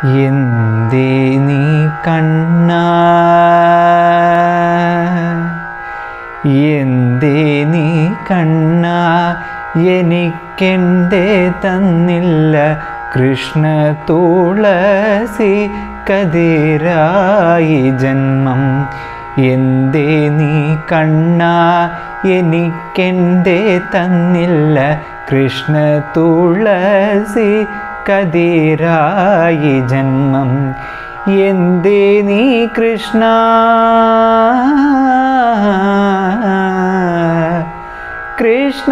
എന്തേ നീ കണ്ണ എന്തേ നീ കണ്ണ എനിക്കെന്തേ തന്നില്ല കൃഷ്ണ തുളസി കതിരായി ജന്മം എന്തേ നീ കണ്ണ എനിക്കെന്തേ തന്നില്ല കൃഷ്ണ തുളസി കതിരായി ജന്മം എന്തേ നീ കൃഷ്ണ കൃഷ്ണ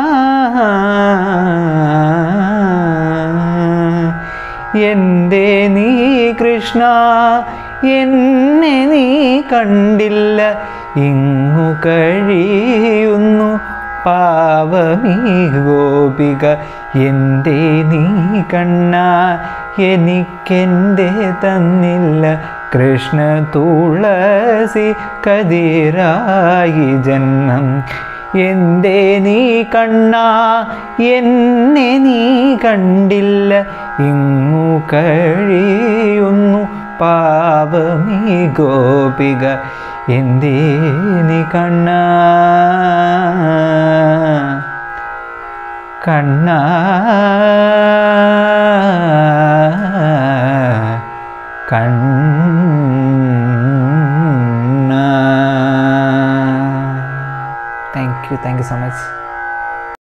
എന്തേ നീ കൃഷ്ണ എന്നെ നീ കണ്ടില്ല ഇങ്ങു കഴിയുന്നു പാവമീ ഗോപിക എന്തേ നീ കണ്ണ എനിക്കെന്തേ തന്നില്ല കൃഷ്ണ തുളസി കതിരായി ജന്മം എന്തേ നീ കണ്ണ എന്നെ നീ കണ്ടില്ല ഇങ്ങു കഴിയുന്നു പാപമീ ഗോപിക എന്തേ നീ കണ്ണ കണ്ണ കണ്ണ thank you thank you so much